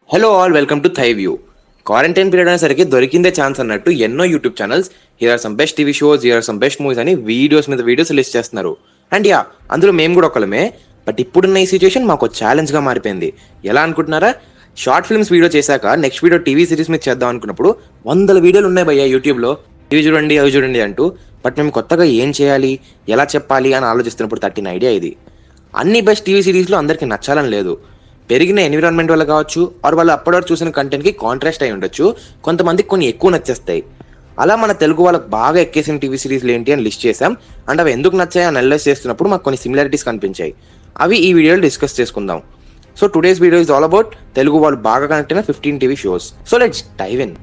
Hello all welcome to thy view quarantine period అనేసరికి దొరికిందే chance అన్నట్టు ఎన్నో YouTube channels here are some best TV shows here are some best movies అని videos మీద videos list చేస్తున్నారు and yeah అందులో మేము కూడా ఒకళ్ళమే బట్ ఇప్పుడున్న ఈ సిచ్యువేషన్ మాకు ఛాలెంజ్ గా మారిపోయింది ఎలా అనుకుంటున్నారా షార్ట్ ఫిల్మ్స్ వీడియో చేశాక నెక్స్ట్ వీడియో టీవీ సిరీస్ మీద చేద్దాం అనుకున్నప్పుడు వందల వీడియోలు ఉన్నాయి భయ్యా యూట్యూబ్లో ఇవి చూడండి అవి చూడండి అంటూ బట్ మేము కొత్తగా ఏం చేయాలి ఎలా చెప్పాలి అని ఆలోచిస్తున్నప్పుడు తట్టిన ఐడియా ఇది అన్ని బెస్ట్ టీవీ సిరీస్లో అందరికీ నచ్చాలని లేదు పెరిగిన ఎన్విరాన్మెంట్ వల్ల కావచ్చు ఆర్ వాళ్ళు అప్పటివరకు చూసిన కంటెంట్కి కాంట్రాస్ట్ అయి ఉండొచ్చు కొంతమందికి కొన్ని ఎక్కువ నచ్చేస్తాయి అలా మన తెలుగు వాళ్ళకి బాగా ఎక్కేసిన టీవీ సిరీస్లు ఏంటి అని లిస్ట్ చేసాం అండ్ అవి ఎందుకు నచ్చాయి అని అనలైజ్ చేస్తున్నప్పుడు మాకు కొన్ని సిమిలారిటీస్ కనిపించాయి అవి ఈ వీడియోలో డిస్కస్ చేసుకుందాం so today's video is all about Telugu వాళ్ళు బాగా కనెక్ట్ అయిన fifteen TV shows so let's dive in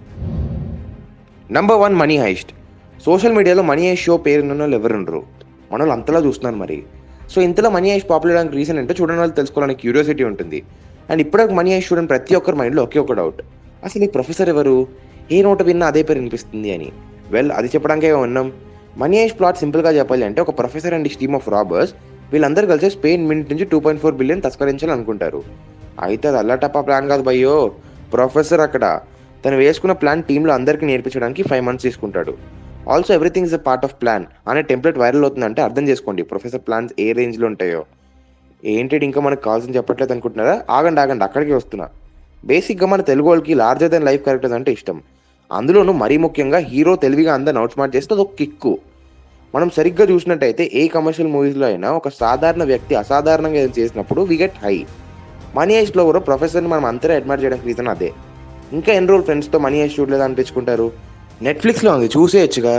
number one Money Heist social మీడియాలో మనీ హైస్ట్ షో పేరున్న వాళ్ళు ఎవరు ఉండరు మన వాళ్ళు అంతలా చూస్తున్నారు మరి సో ఇంతలో మనీ హైస్ట్ పాపులర్ అవడానికి రీజన్ ఏంటో చూడని వాళ్ళు తెలుసుకోవాలని క్యూరియాసిటీ ఉంటుంది అండ్ ఇప్పటికి మనీ హైస్ట్ చూడని ప్రతి ఒక్కరి మైండ్లో ఒకే ఒక డౌట్ అసలు ఈ ప్రొఫెసర్ ఎవరు ఏ నోట విన్నా అదే పేరు వినిపిస్తుంది అని వెల్ అది చెప్పడానికే ఉన్నాం మనీ హైస్ట్ ప్లాట్ సింపుల్గా చెప్పాలి అంటే ఒక professor and team of robbers వీళ్ళందరూ కలిసి స్పెయిన్ మినిట్ నుంచి టూ పాయింట్ ఫోర్ బిలియన్ తస్కరించాలని అనుకుంటారు అయితే అది అల్లటప్ప ప్లాన్ కాదు భయ్యో ప్రొఫెసర్ అక్కడ తను వేసుకున్న ప్లాన్ టీంలో అందరికీ నేర్పించడానికి ఫైవ్ మంత్స్ తీసుకుంటాడు also everything is a part of plan అనే టెంప్లెట్ వైరల్ అవుతుందంటే అర్థం చేసుకోండి ప్రొఫెసర్ ప్లాన్స్ ఏ రేంజ్లో ఉంటాయో ఏంటి ఇంకా మనకు కావాల్సింది చెప్పట్లేదు అనుకుంటున్నారా ఆగండి ఆగండి అక్కడికి వస్తున్నా బేసిక్గా మన తెలుగు వాళ్ళకి లార్జర్ దెన్ లైఫ్ క్యారెక్టర్స్ అంటే ఇష్టం అందులోనూ మరీ ముఖ్యంగా హీరో తెలివిగా అందరిని అవుట్ స్మార్ట్ చేస్తే అదొక కిక్కు మనం సరిగ్గా చూసినట్టయితే ఏ కమర్షియల్ మూవీస్లో అయినా ఒక సాధారణ వ్యక్తి అసాధారణంగా ఏదైనా చేసినప్పుడు వి గెట్ హై మనీ హైస్ట్లో కూడా ప్రొఫెసర్ని మనం అంతరే అడ్మైర్ చేయడానికి రీజన్ అదే ఇంకా ఎన్ని రోజులు ఫ్రెండ్స్తో మనీ హైస్ట్ చూడలేదు అనిపించుకుంటారు నెట్ఫ్లిక్స్లో ఉంది చూసేయచ్చుగా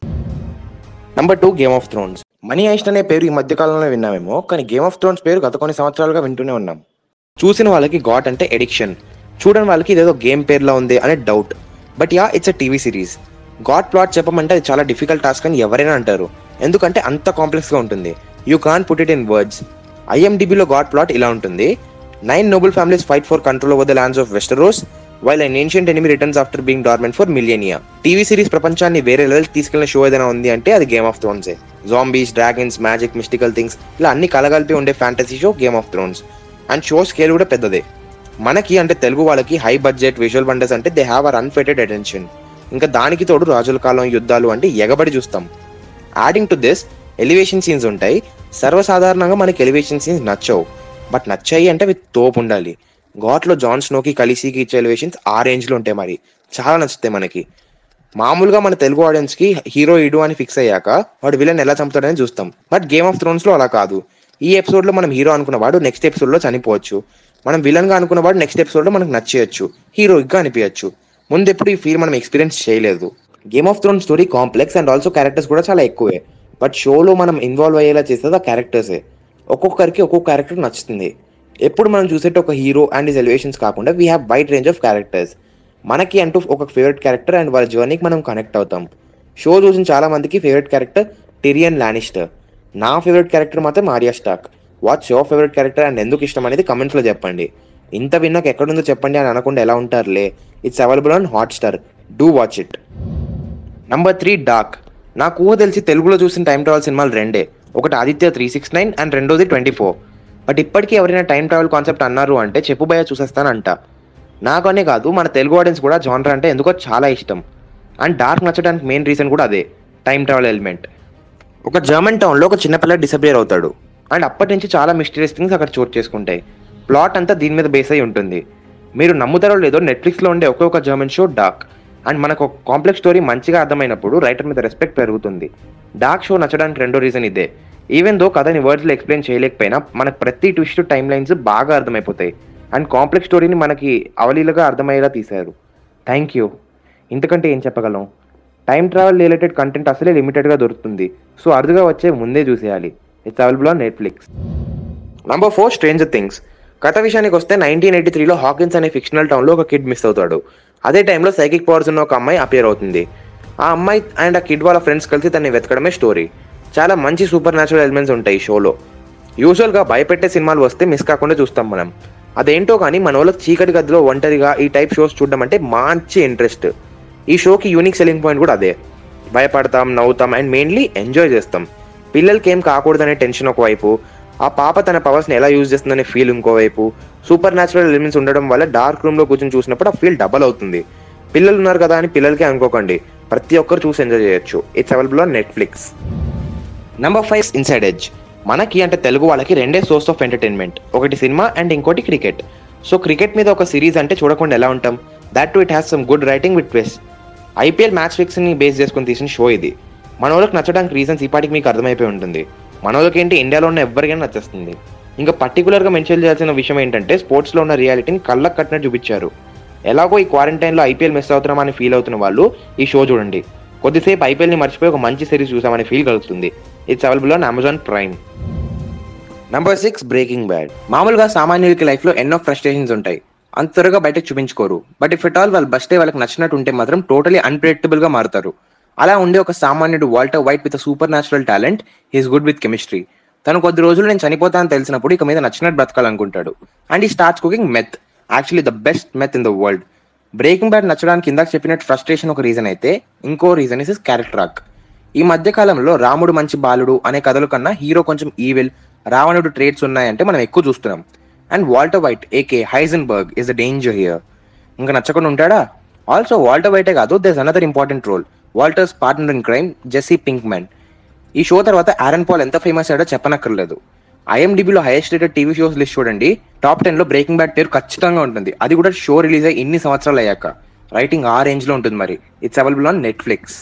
number two Game of Thrones Money Heist అనే పేరు ఈ మధ్య కాలంలో విన్నామేమో కానీ గేమ్ ఆఫ్ థ్రోన్స్ పేరు గత కొన్ని సంవత్సరాలుగా వింటూనే ఉన్నాం చూసిన వాళ్ళకి గాట్ అంటే ఎడిక్షన్ చూడని వాళ్ళకి ఇదేదో గేమ్ పేర్లా ఉంది అనే doubt but yeah it's a TV series GoT plot చెప్పమంటే అది చాలా డిఫికల్ట్ టాస్క్ అని ఎవరైనా అంటారు ఎందుకంటే అంత కాంప్లెక్స్గా ఉంటుంది you can put it in words ఐఎండిబిలో గాడ్ ప్లాట్ ఇలా ఉంటుంది nine noble families fight for control over the lands of Westeros while an ancient enemy returns after being dormant for millennia TV series ప్రపంచాన్ని వేరే level తీసుకెళ్లిన show ఏదైనా ఉంది అంటే అది గేమ్ ఆఫ్ థ్రోన్సే zombies dragons magic mystical things ఇలా అన్ని కలగలిపి ఉండే fantasy show Game of Thrones and show scale కూడా పెద్దదే మనకి అంటే తెలుగు వాళ్ళకి హై బడ్జెట్ విజువల్ వండర్స్ అంటే they have uh unfettered attention ఇంకా దానికి తోడు రాజుల కాలం యుద్ధాలు అంటే ఎగబడి చూస్తాం adding to this elevation scenes ఉంటాయి సర్వసాధారణంగా మనకి ఎలివేషన్ సీన్స్ నచ్చవు బట్ నచ్చాయి అంటే విత్ తోపు ఉండాలి గాట్లో జాన్ స్నోకి కలిసికి ఇచ్చే ఎలివేషన్స్ ఆ రేంజ్లో ఉంటాయి మరి చాలా నచ్చుతాయి మనకి మామూలుగా మన తెలుగు ఆడియన్స్ కి హీరో ఇడు అని ఫిక్స్ అయ్యాక వాడు విలన్ ఎలా చంపుతాడని చూస్తాం బట్ గేమ్ ఆఫ్ థ్రోన్స్ లో అలా కాదు ఈ ఎపిసోడ్ లో మనం హీరో అనుకున్నవాడు నెక్స్ట్ ఎపిసోడ్ లో చనిపోవచ్చు మనం విలన్ గా అనుకున్నవాడు నెక్స్ట్ ఎపిసోడ్ లో మనకు నచ్చేయచ్చు హీరోయిక్ గా అనిపించచ్చు ముందు ఎప్పుడు ఈ ఫీల్ మనం ఎక్స్పీరియన్స్ చేయలేదు Game of Throne story complex and also characters కూడా చాలా ఎక్కువే బట్ షోలో మనం ఇన్వాల్వ్ అయ్యేలా చేసేది ఆ క్యారెక్టర్సే ఒక్కొక్కరికి ఒక్కొక్క క్యారెక్టర్ నచ్చుతుంది ఎప్పుడు మనం చూసేట ఒక హీరో అండ్ ఇస్ ఎలివేషన్స్ కాకుండా we have wide range of characters మనకి అంటూ ఒక ఫేవరెట్ క్యారెక్టర్ అండ్ వాళ్ళ జర్నీకి మనం కనెక్ట్ అవుతాం షో చూసిన చాలా మందికి ఫేవరెట్ క్యారెక్టర్ టిరియన్ లానిస్టర్ నా ఫేవరెట్ క్యారెక్టర్ మాత్రం Arya Stark what's your favourite character and ఎందుకు ఇష్టం అనేది కమెంట్స్లో చెప్పండి ఇంత విన్నాక ఎక్కడుందో చెప్పండి అని అనకుండా ఎలా ఉంటారులే it's available on Hotstar do watch it number three Dark నాకు ఊహ తెలిసి తెలుగులో చూసిన టైం ట్రావెల్ సినిమాలు రెండే ఒకటి Aditya three six nine and రెండోది ట్వంటీ ఫోర్ బట్ ఇప్పటికీ ఎవరైనా టైం ట్రావెల్ కాన్సెప్ట్ అన్నారు అంటే చెప్పు భయ చూసేస్తానంట నాకనే కాదు మన తెలుగు ఆడియన్స్ కూడా జానర్ అంటే ఎందుకో చాలా ఇష్టం అండ్ డార్క్ నచ్చడానికి మెయిన్ రీజన్ కూడా అదే టైం ట్రావెల్ ఎలిమెంట్ ఒక జర్మన్ టౌన్లో ఒక చిన్నపిల్ల డిసపియర్ అవుతాడు అండ్ అప్పటి నుంచి చాలా మిస్టీరియస్ థింగ్స్ అక్కడ చోటు చేసుకుంటాయి ప్లాట్ అంతా దీని మీద బేస్ అయి ఉంటుంది మీరు నమ్ముతారో లేదో నెట్ఫ్లిక్స్లో ఉండే ఒక్కొక్క జర్మన్ షో డార్క్ అండ్ మనకు ఒక కాంప్లెక్స్ స్టోరీ మంచిగా అర్థమైనప్పుడు రైటర్ మీద రెస్పెక్ట్ పెరుగుతుంది డార్క్ షో నచ్చడానికి రెండో రీజన్ ఇదే ఈవెన్ దో కథని వర్డ్స్లో ఎక్స్ప్లెయిన్ చేయలేకపోయినా మనకు ప్రతి ట్విస్ట్ టైం లైన్స్ బాగా అర్థమైపోతాయి అండ్ కాంప్లెక్స్ స్టోరీని మనకి అవలీలగా అర్థమయ్యేలా తీశారు థ్యాంక్ యూ ఇంతకంటే ఏం చెప్పగలం టైం ట్రావెల్ రిలేటెడ్ కంటెంట్ అసలే లిమిటెడ్గా దొరుకుతుంది సో అరుదుగా వచ్చే ముందే చూసేయాలి it's available on Netflix number four Stranger Things కథ విషయానికి వస్తే నైన్టీన్ ఎయిటీ త్రీలో హాకిన్స్ అనే ఫిక్షనల్ టౌన్లో ఒక కిడ్ మిస్ అవుతాడు అదే టైంలో సైకిక్ పవర్స్ ఉన్న ఒక అమ్మాయి అపియర్ అవుతుంది ఆ అమ్మాయి అండ్ ఆ కిడ్ వాళ్ళ ఫ్రెండ్స్ కలిసి తనని వెతకడమే స్టోరీ చాలా మంచి సూపర్ న్యాచురల్ ఎలిమెంట్స్ ఉంటాయి ఈ షోలో యూజువల్గా భయపెట్టే సినిమాలు వస్తే మిస్ కాకుండా చూస్తాం మనం అదేంటో కానీ మన వాళ్ళకి చీకటి గదిలో ఒంటరిగా ఈ టైప్ షోస్ చూడడం అంటే మంచి ఇంట్రెస్ట్ ఈ షోకి యూనిక్ సెల్లింగ్ పాయింట్ కూడా అదే భయపడతాం నవ్వుతాం అండ్ మెయిన్లీ ఎంజాయ్ చేస్తాం పిల్లలకి ఏం కాకూడదనే టెన్షన్ ఒకవైపు ఆ పాప తన పవర్స్ని ఎలా యూజ్ చేస్తుందనే ఫీల్ ఇంకోవైపు సూపర్ న్యాచురల్ ఎలిమెంట్స్ ఉండడం వల్ల డార్క్ రూమ్లో కూర్చొని చూసినప్పుడు ఆ ఫీల్ డబల్ అవుతుంది పిల్లలు ఉన్నారు కదా అని పిల్లలకే అనుకోకండి ప్రతి ఒక్కరు చూసి ఎంజాయ్ చేయొచ్చు it's available on Netflix number five Inside Edge మనకి అంటే తెలుగు వాళ్ళకి రెండే సోర్స్ ఆఫ్ ఎంటర్టైన్మెంట్ ఒకటి సినిమా అండ్ ఇంకోటి క్రికెట్ సో క్రికెట్ మీద ఒక సిరీస్ అంటే చూడకుండా ఎలా ఉంటాం that too it has some good writing with twist IPL match fixing ని బేస్ చేసుకుని తీసిన షో ఇది మన వాళ్ళకి నచ్చడానికి రీజన్స్ ఈ పాటికి మీకు అర్థమైపోయి ఉంటుంది మన వాళ్ళకి ఏంటి ఇండియాలో ఉన్న ఎవరికైనా నచ్చేస్తుంది ఇంకా పర్టికులర్గా మెన్షన్ చేయాల్సిన విషయం ఏంటంటే స్పోర్ట్స్లో ఉన్న రియాలిటీని కళ్ళకు కట్టినట్టు చూపించారు ఎలాగో ఈ క్వారంటైన్లో ఐపీఎల్ మిస్ అవుతున్నామని ఫీల్ అవుతున్న వాళ్ళు ఈ షో చూడండి కొద్దిసేపు ఐపీఎల్ని మర్చిపోయి ఒక మంచి సిరీస్ చూసామని ఫీల్ కలుగుతుంది it's available on Amazon Prime number six Breaking Bad మామూలుగా సామాన్యులకి లైఫ్లో ఎన్నో ఫ్రస్ట్రేషన్స్ ఉంటాయి అంత త్వరగా బయటకు చూపించుకోరు బట్ ఇఫ్ ఇట్ ఆల్ వాళ్ళు బస్టే వాళ్ళకి నచ్చినట్టు ఉంటే మాత్రం టోటలీ అన్ప్రెడిక్టబుల్ గా మారుతారు అలా ఉండే ఒక సామాన్యుడు Walter White with supernatural talent he's good with chemistry తను కొద్ది రోజులు నేను చనిపోతానని తెలిసినప్పుడు ఇక మీద నచ్చినట్టు బ్రతకాలనుకుంటాడు and he starts cooking meth actually the best meth in the world Breaking Bad నచ్చడానికి ఇందాక చెప్పినట్టు ఫ్రస్ట్రేషన్ ఒక రీజన్ అయితే ఇంకో reason is is character arc ఈ మధ్య కాలంలో రాముడు మంచి బాలుడు అనే కథల కన్నా హీరో కొంచెం ఈవిల్ రావణుడు ట్రేట్స్ ఉన్నాయంటే మనం ఎక్కువ చూస్తున్నాం and Walter White aka Heisenberg is the danger here ఇంకా నచ్చకుండా ఉంటాడా ఆల్సో వాల్టర్ వైటే కాదు there's another important role Walter's partner in crime Jesse Pinkman ఈ షో తర్వాత ఆరన్ పాల్ ఎంత ఫేమస్ అయ్యాడో చెప్పనక్కర్లేదు ఐఎండిబిలో highest rated TV shows list చూడండి టాప్ టెన్ లో బ్రేకింగ్ బ్యాడ్ పేరు ఖచ్చితంగా ఉంటుంది అది కూడా షో రిలీజ్ అయ్యి ఇన్ని సంవత్సరాలు అయ్యాక రైటింగ్ ఆ రేంజ్ లో ఉంటుంది మరి it's available on Netflix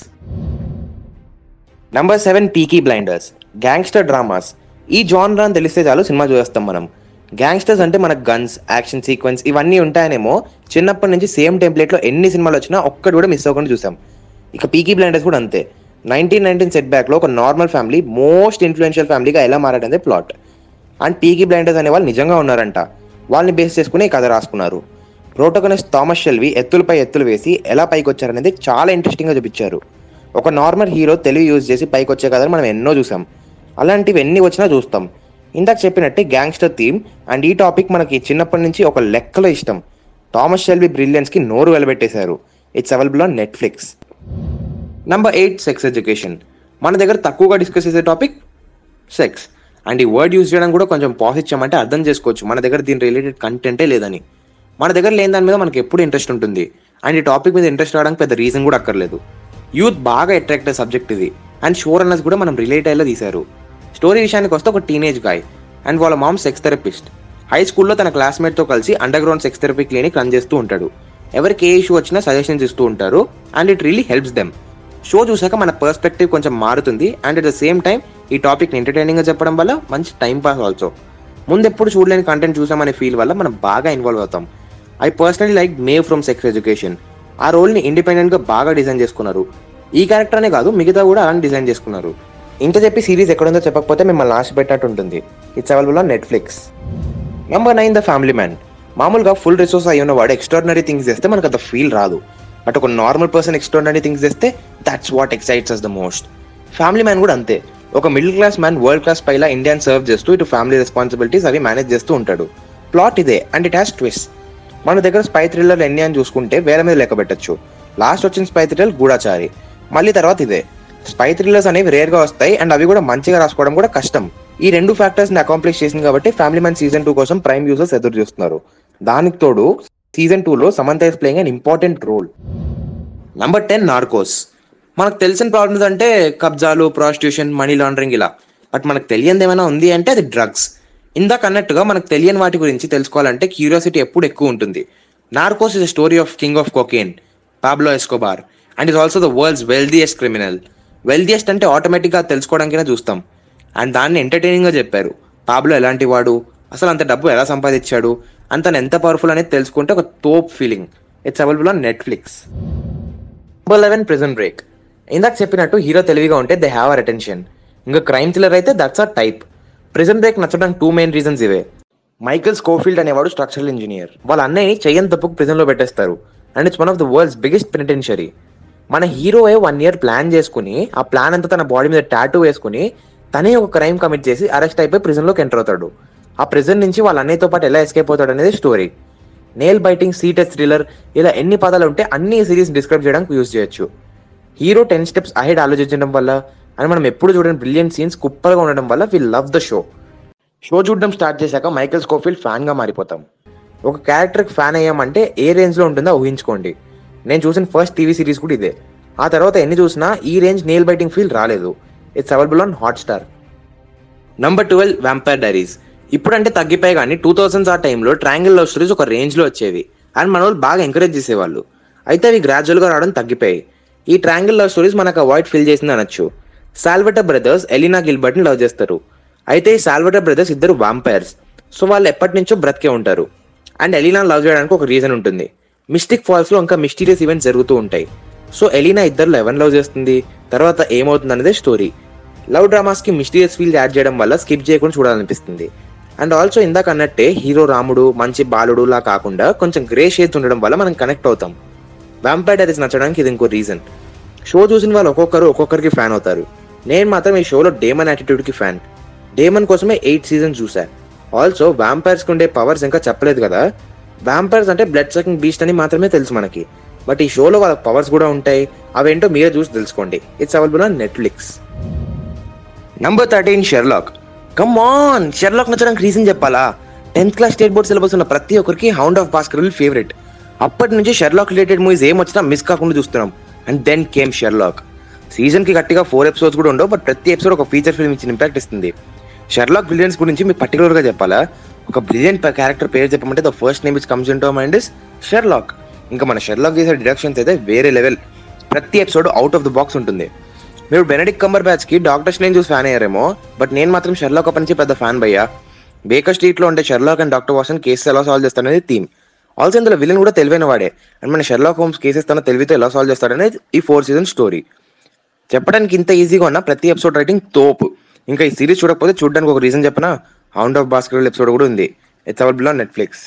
number seven Peaky Blinders gangster dramas ఈ జాన్రా అని తెలిస్తే చాలు సినిమా చూస్తాం మనం గ్యాంగ్స్టర్స్ అంటే మనకు గన్స్ యాక్షన్ సీక్వెన్స్ ఇవన్నీ ఉంటాయనేమో చిన్నప్పటి నుంచి సేమ్ టెంప్లెట్లో ఎన్ని సినిమాలు వచ్చినా ఒక్కటి కూడా మిస్ అవ్వకుండా చూసాం ఇక పీకీ బ్లైండర్స్ కూడా అంతే నైన్టీన్ నైన్టీన్ సెట్ బ్యాక్లో ఒక నార్మల్ ఫ్యామిలీ మోస్ట్ ఇన్ఫ్లుయెన్షియల్ ఫ్యామిలీగా ఎలా మారాడనేది ప్లాట్ అండ్ పీకీ బ్లైండర్స్ అనే వాళ్ళు నిజంగా ఉన్నారంట వాళ్ళని బేస్ చేసుకుని ఈ కథ రాసుకున్నారు ప్రోటోగనిస్ట్ థామస్ షెల్వి ఎత్తులపై ఎత్తులు వేసి ఎలా పైకి వచ్చారనేది చాలా ఇంట్రెస్టింగ్గా చూపించారు ఒక నార్మల్ హీరో తెలివి యూజ్ చేసి పైకి వచ్చే కథలు మనం ఎన్నో చూసాం అలాంటివి ఎన్ని వచ్చినా చూస్తాం ఇందాక చెప్పినట్టే గ్యాంగ్స్టర్ థీమ్ అండ్ ఈ టాపిక్ మనకి చిన్నప్పటి నుంచి ఒక లెక్కలో ఇష్టం థామస్ షెల్వి బ్రిలియన్స్కి నోరు వెలబెట్టేశారు it's available on Netflix number eight Sex Education మన దగ్గర తక్కువగా డిస్కస్ చేసే టాపిక్ సెక్స్ అండ్ ఈ వర్డ్ యూజ్ చేయడం కూడా కొంచెం పాస్ ఇచ్చామంటే అర్థం చేసుకోవచ్చు మన దగ్గర దీని రిలేటెడ్ కంటెంటే లేదని మన దగ్గర లేని దాని మీద మనకి ఎప్పుడు ఇంట్రెస్ట్ ఉంటుంది అండ్ ఈ టాపిక్ మీద ఇంట్రెస్ట్ రావడానికి పెద్ద రీజన్ కూడా అక్కర్లేదు యూత్ బాగా అట్రాక్ట్ అయ్యే సబ్జెక్ట్ ఇది అండ్ షోర్ అన్నది కూడా మనం రిలేట్ అయ్యేలా తీశారు స్టోరీ విషయానికి వస్తే ఒక టీనేజ్ గాయ్ అండ్ వాళ్ళ మామ్ సెక్స్ థెరపిస్ట్ హై స్కూల్లో తన క్లాస్మేట్తో కలిసి underground sex therapy clinic run చేస్తూ ఉంటాడు ఎవరికి ఏ ఇష్యూ వచ్చినా సజెషన్స్ ఇస్తూ ఉంటారు and it really helps them show చూసాక మన పర్స్పెక్టివ్ కొంచెం మారుతుంది and at the same time ఈ టాపిక్ ఎంటర్టైనింగ్ గా చెప్పడం వల్ల మంచి టైం పాస్ ఆల్సో ముందు ఎప్పుడు చూడలేని కంటెంట్ చూసామనే ఫీల్ వల్ల మనం బాగా ఇన్వాల్వ్ అవుతాం I personally like Maeve from sex education ఆ రోల్ని ఇండిపెండెంట్ గా బాగా డిజైన్ చేసుకున్నారు ఈ క్యారెక్టర్ అనే కాదు మిగతా కూడా అలానే డిజైన్ చేసుకున్నారు ఇంత చెప్పి సిరీస్ ఎక్కడుందో చెప్పకపోతే మిమ్మల్ని ఆశ పెట్టినట్టు ఉంటుంది it's available on Netflix number nine the family man మామూలుగా ఫుల్ రిసోర్స్ అయి ఉన్నవాడు ఎక్స్ట్రాడినరీ థింగ్స్ చేస్తే మనకు అంత ఫీల్ రాదు బట్ ఒక నార్మల్ పర్సన్ ఎక్స్ట్రాడినరీ థింగ్స్ చేస్తే that's what excites us the most family man కూడా అంతే ఒక middle class man world class పైలా ఇండియన్ సర్వ్ చేస్తూ ఇటు ఫ్యామిలీ రెస్పాన్సిబిలిటీస్ అవి మేనేజ్ చేస్తూ ఉంటాడు ప్లాట్ ఇదే అండ్ ఇట్ హ్యాస్ ట్విస్ట్ మన దగ్గర స్పై థ్రిల్లర్ ఎన్ని అని చూసుకుంటే వేల మీద లెక్క పెట్టచ్చు లాస్ట్ వచ్చిన స్పై థ్రిల్లర్ గూఢాచారి మళ్ళీ తర్వాత ఇదే స్పై థ్రిల్లర్స్ అనేవి రేర్ గా వస్తాయి అండ్ అవి కూడా మంచిగా రాసుకోవడం కూడా కష్టం ఈ రెండు ఫ్యాక్టర్స్ ని అకాంప్లిష్ చేసింది కాబట్టి ఫ్యామిలీ మ్యాన్ సీజన్ టూ కోసం ప్రైమ్ యూజర్స్ ఎదురు చూస్తున్నారు దానికి తోడు సీజన్ టూ లో Samantha is playing an important role number ten Narcos మనకు తెలిసిన ప్రాబ్లమ్స్ అంటే కబ్జాలు ప్రాస్టిట్యూషన్ మనీ లాండరింగ్ ఇలా బట్ మనకు తెలియనిది ఏమైనా ఉంది అంటే అది డ్రగ్స్ ఇందాక అన్నట్టుగా మనకు తెలియని వాటి గురించి తెలుసుకోవాలంటే క్యూరియాసిటీ ఎప్పుడు ఎక్కువ ఉంటుంది Narcos is story of king of cocaine Pablo Escobar and is also the world's wealthiest criminal wealthiest అంటే ఆటోమేటిక్గా తెలుసుకోవడానికైనా చూస్తాం అండ్ దాన్ని ఎంటర్టైనింగ్గా చెప్పారు పాబ్లో ఎలాంటి వాడు అసలు అంత డబ్బు ఎలా సంపాదించాడు అండ్ తను ఎంత పవర్ఫుల్ అనేది తెలుసుకుంటే ఒక తోప్ feeling it's available on Netflix number eleven prison break ఇందాక చెప్పినట్టు హీరో తెలివిగా ఉంటే దే హ్యావ్ అవర్ అటెన్షన్ ఇంకా క్రైమ్ థ్రిల్లర్ అయితే that's a type prison break నచ్చడానికి టూ మెయిన్ రీజన్స్ ఇవే మైకిల్ స్కోఫీల్డ్ అనేవాడు స్ట్రక్చరల్ ఇంజనీర్ వాళ్ళ అన్నయ్యని చెయ్యని తప్పుకు ప్రిజన్ లో పెట్టేస్తారు and it's one of the world's biggest penitentiary మన హీరోయే వన్ ఇయర్ ప్లాన్ చేసుకుని ఆ ప్లాన్ అంతా తన బాడీ మీద టాటూ వేసుకుని తనే ఒక క్రైమ్ కమిట్ చేసి అరెస్ట్ అయిపోయి ప్రిజన్ లోకి ఎంటర్ అవుతాడు ఆ ప్రిజన్ నుంచి వాళ్ళ అన్నయ్యతో పాటు ఎలా ఎస్కేప్ అవుతాడు అనేది స్టోరీ నేల్ బైటింగ్ సీటెస్ థ్రిల్లర్ ఇలా ఎన్ని పదాలు ఉంటే అన్ని సిరీస్ డిస్క్రైబ్ చేయడానికి యూజ్ చేయొచ్చు హీరో టెన్ స్టెప్స్ అహెడ్ ఆలోచించడం వల్ల అని మనం ఎప్పుడు చూడని బ్రిలియంట్ సీన్స్ కుప్పలుగా ఉండడం వల్ల we love the show show చూడడం స్టార్ట్ చేశాక మైకేల్ స్కోఫీల్డ్ ఫ్యాన్గా మారిపోతాం ఒక క్యారెక్టర్కి ఫ్యాన్ అయ్యామంటే ఏ రేంజ్లో ఉంటుందో ఊహించుకోండి నేను చూసిన ఫస్ట్ టీవీ సిరీస్ కూడా ఇదే ఆ తర్వాత ఎన్ని చూసినా ఈ రేంజ్ నేల్ బైటింగ్ ఫీల్ రాలేదు it's available on Hotstar number twelve vampire diaries ఇప్పుడంటే తగ్గిపోయి కానీ టూ థౌసండ్స్ ఆ టైంలో ట్రయాంగిల్ లవ్ స్టోరీస్ ఒక రేంజ్లో వచ్చేవి అండ్ మన వాళ్ళు బాగా ఎంకరేజ్ చేసేవాళ్ళు అయితే అవి గ్రాడ్యువల్గా రావడం తగ్గిపోయాయి ఈ ట్రయాంగిల్ లవ్ స్టోరీస్ మనకు అవాయిడ్ ఫిల్ చేసింది అనొచ్చు సాల్వెటా బ్రదర్స్ ఎలినా గిల్బర్ట్ని లవ్ చేస్తారు అయితే ఈ సాల్వెటా బ్రదర్స్ ఇద్దరు వాంపైర్స్ సో వాళ్ళు ఎప్పటి నుంచో బ్రతికే ఉంటారు అండ్ ఎలినా లవ్ చేయడానికి ఒక రీజన్ ఉంటుంది మిస్టిక్ ఫాల్స్లో ఇంకా మిస్టీరియస్ ఈవెంట్స్ జరుగుతూ ఉంటాయి సో ఎలినా ఇద్దరు ఎవరిని లవ్ చేస్తుంది తర్వాత ఏమవుతుంది అనేది స్టోరీ లవ్ డ్రామాస్ కి మిస్టీరియస్ ఫీల్ యాడ్ చేయడం వల్ల స్కిప్ చేయకుండా చూడాలనిపిస్తుంది అండ్ ఆల్సో ఇందాక అన్నట్టే హీరో రాముడు మంచి బాలుడు లా కాకుండా కొంచెం గ్రే షేడ్స్ ఉండడం వల్ల మనం కనెక్ట్ అవుతాం వ్యాంపైర్ డైరీస్ నచ్చడానికి ఇది ఇంకో రీజన్ షో చూసిన వాళ్ళు ఒక్కొక్కరు ఒక్కొక్కరికి ఫ్యాన్ అవుతారు నేను మాత్రం ఈ షోలో డేమన్ యాటిట్యూడ్ కి ఫ్యాన్ డేమన్ కోసమే ఎయిట్ సీజన్స్ చూసా ఆల్సో వ్యాంపైర్స్ కి ఉండే పవర్స్ ఇంకా చెప్పలేదు కదా వ్యాంపైర్స్ అంటే బ్లడ్ సకింగ్ బీస్ట్ అని మాత్రమే తెలుసు మనకి బట్ ఈ షోలో వాళ్ళ పవర్స్ కూడా ఉంటాయి అవేంటో మీరే చూసి తెలుసుకోండి it's available on Netflix number thirteen Sherlock come on Sherlock నచ్చడానికి రీజన్ చెప్పాలా tenth class state board syllabus ఉన్న ప్రతి ఒక్కరికి హౌండ్ ఆఫ్ బాస్కర్విల్ ఫేవరెట్ అప్పటి నుంచి షెర్లాక్ రిలేటెడ్ మూవీస్ ఏం వచ్చినా మిస్ కాకుండా చూస్తున్నాం and then came Sherlock season కి గట్టిగా ఫోర్ ఎపిసోడ్స్ కూడా ఉండవు బట్ ప్రతి ఎపిసోడ్ ఒక ఫీచర్ ఫిల్మ్ ఇచ్చిన ఇంపాక్ట్ ఇస్తుంది షెర్లాక్ బ్రిలియన్స్ గురించి మీకు పర్టికులర్ గా చెప్పాలా ఒక బ్రిలియంట్ క్యారెక్టర్ పేరు చెప్పమంటే the first name is comes in to mind is Sherlock ఇంకా మన షెర్లాక్ చేసే డిడక్షన్స్ అయితే వేరే లెవెల్ ప్రతి episode out of the box ఉంటుంది మీరు బెనడిక్ కంబర్ బ్యాచ్ కి డాక్టర్ స్ట్రేంజ్ చూసి ఫ్యాన్ అయ్యారేమో బట్ నేను మాత్రం షెర్లాక్ అప్పటి నుంచి పెద్ద ఫ్యాన్ భయ్యా బేకర్ స్ట్రీట్ లో ఉండే Sherlock and doctor Watson cases ఎలా సాల్వ్ చేస్తారనేది థీమ్ ఆల్సో ఇందులో విలన్ కూడా తెలివైన వాడే అండ్ మన షెర్లాక్ హోమ్స్ కేసెస్ తన తెలివితో ఎలా సాల్వ్ చేస్తాడనేది ఈ ఫోర్ సీజన్ స్టోరీ చెప్పడానికి ఇంత ఈజీగా ఉన్న ప్రతి ఎపిసోడ్ రైటింగ్ తోపు ఇంకా ఈ సిరీస్ చూడకపోతే చూడడానికి ఒక రీజన్ చెప్పిన హౌండ్ ఆఫ్ బాస్కెట్ ఎపిసోడ్ కూడా ఉంది it's available on Netflix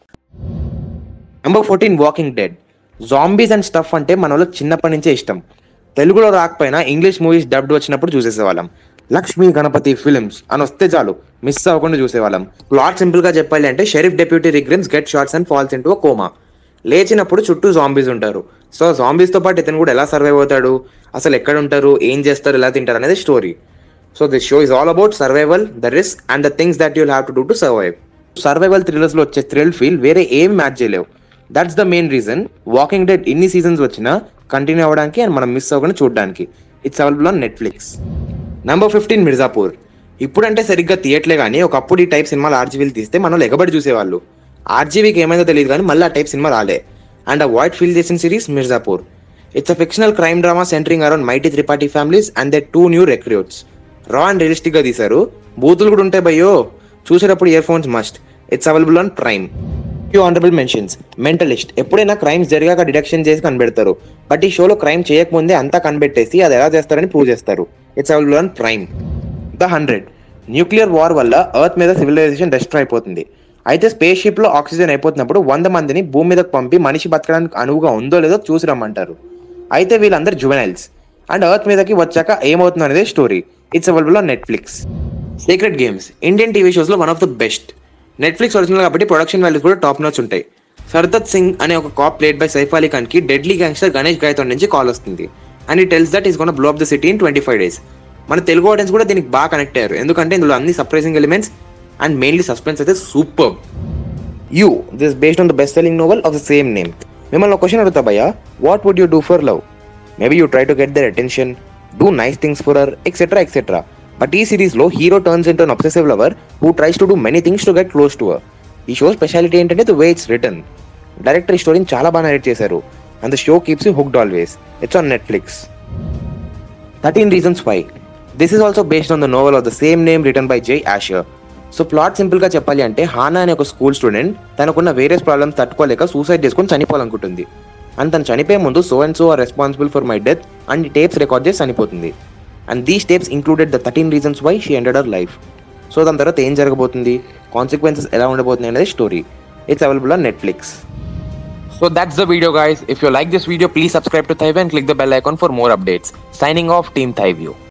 number fourteen walking dead zombies and stuff అంటే మన వాళ్ళకి చిన్నప్పటి నుంచే ఇష్టం తెలుగులో రాకపోయినా ఇంగ్లీష్ మూవీస్ డబ్డ్ వచ్చినప్పుడు చూసేసేవాళ్ళం లక్ష్మీ గణపతి ఫిల్మ్స్ అని వస్తే చాలు మిస్ అవ్వకుండా చూసేవాళ్ళం ప్లాట్ సింపుల్ గా చెప్పాలి అంటే sheriff deputy Rick Grimes get shot and falls into coma లేచినప్పుడు చుట్టూ జాంబీస్ ఉంటారు సో జాంబీస్ తో పాటు ఇతను కూడా ఎలా సర్వైవ్ అవుతాడు అసలు ఎక్కడ ఉంటారు ఏం చేస్తారు ఎలా తింటారు అనేది story so this show is all about survival the risk and the things that you'll have to do to survive survival thrillers లో వచ్చే థ్రిల్ ఫీల్ వేరే ఏం మ్యాచ్ చేయలేవు that's the main reason walking dead ఇన్ని seasons వచ్చినా continue అవ్వడానికి and మనం miss అవ్వకుండా చూడడానికి it's available on Netflix number fifteen Mirzapur ఇప్పుడంటే సరిగ్గా తీయట్లే కానీ ఒకప్పుడు ఈ టైప్ సినిమాలు ఆర్జీవీలు తీస్తే మనం ఎగబడి చూసేవాళ్ళు ఆర్జీవీకి ఏమైందో తెలియదు కానీ మళ్ళీ ఆ టైప్ సినిమా రాలే అండ్ ఆ వాయిట్ ఫీల్ చేసిన series Mirzapur it's a fictional crime drama centering around mighty Tripathi families and they two new recruits raw and realistic గా తీశారు బూతులు కూడా ఉంటాయి భయ్యో చూసేటప్పుడు ear phones must it's available on Prime few honorable mentions mentalist ఎప్పుడైనా crimes జరిగాక డిడక్షన్ చేసి కనిపెడతారు బట్ ఈ షోలో క్రైమ్ చేయకముందే అంతా కనిపెట్టేసి అది ఎలా చేస్తారని ప్రూవ్ చేస్తారు it's available on Prime the hundred nuclear war వల్ల ఎర్త్ మీద సివిలైజేషన్ డెస్ట్రాయ్ అయిపోతుంది అయితే స్పేస్ షిప్ లో ఆక్సిజన్ అయిపోతున్నప్పుడు వంద మందిని భూమి మీదకి పంపి మనిషి బతకడానికి అనువుగా ఉందో లేదో చూసి రమ్మంటారు అయితే వీళ్ళందరూ జువెనైల్స్ అండ్ ఎర్త్ మీదకి వచ్చాక ఏమవుతుంది అనేది story it's available on Netflix secret games Indian TV shows లో one of the best Netflix original కాబట్టి ప్రొడక్షన్ వాల్యూస్ కూడా టాప్ నోట్స్ ఉంటాయి సర్దత్ సింగ్ అనే ఒక cop played by Saif Ali Khan కి డెడ్లీ గ్యాంగ్స్టర్ గణేష్ గాయతోన్ నుంచి కాల్ వస్తుంది and he tells that he's gonna blow up the city in twenty five days మన తెలుగు ఆడియన్స్ కూడా దీనికి బాగా కనెక్ట్ అయ్యారు ఎందుకంటే ఇందులో అన్ని surprising elements and mainly suspense అయితే super you this based on the best selling novel of the same name మిమ్మల్ని ఒక క్వశ్చన్ అడుగుతా భయ్యా what would you do for love maybe you try to get their attention do nice things for her etcetera etcetera but ఈ series లో hero turns into obsessive lover who tries to do many things to get close to her ఈ show speciality ఏంటంటే the way it's written director ఈ స్టోరీని చాలా బాగా narrate చేశారు and the show keeps you hooked always it's on Netflix thirteen reasons why this is also based on the novel of the same name written by Jay Asher so plot simple గా చెప్పాలి అంటే Hannah అనే ఒక school student తనకున్న various problems తట్టుకోలేక suicide చేసుకొని చనిపోవాలనుకుంటుంది and తను చనిపోయే ముందు so and so are responsible for my death and tapes record చేసి చనిపోతుంది and these tapes included the thirteen reasons why she ended our life so దాని తర్వాత ఏం జరగబోతుంది కాన్సిక్వెన్సెస్ ఎలా ఉండబోతుంది అనేది story it's available on Netflix So that's the video guys. If you like this video, please subscribe to Thaiva and click the bell icon for more updates. Signing off, Team Thaiview.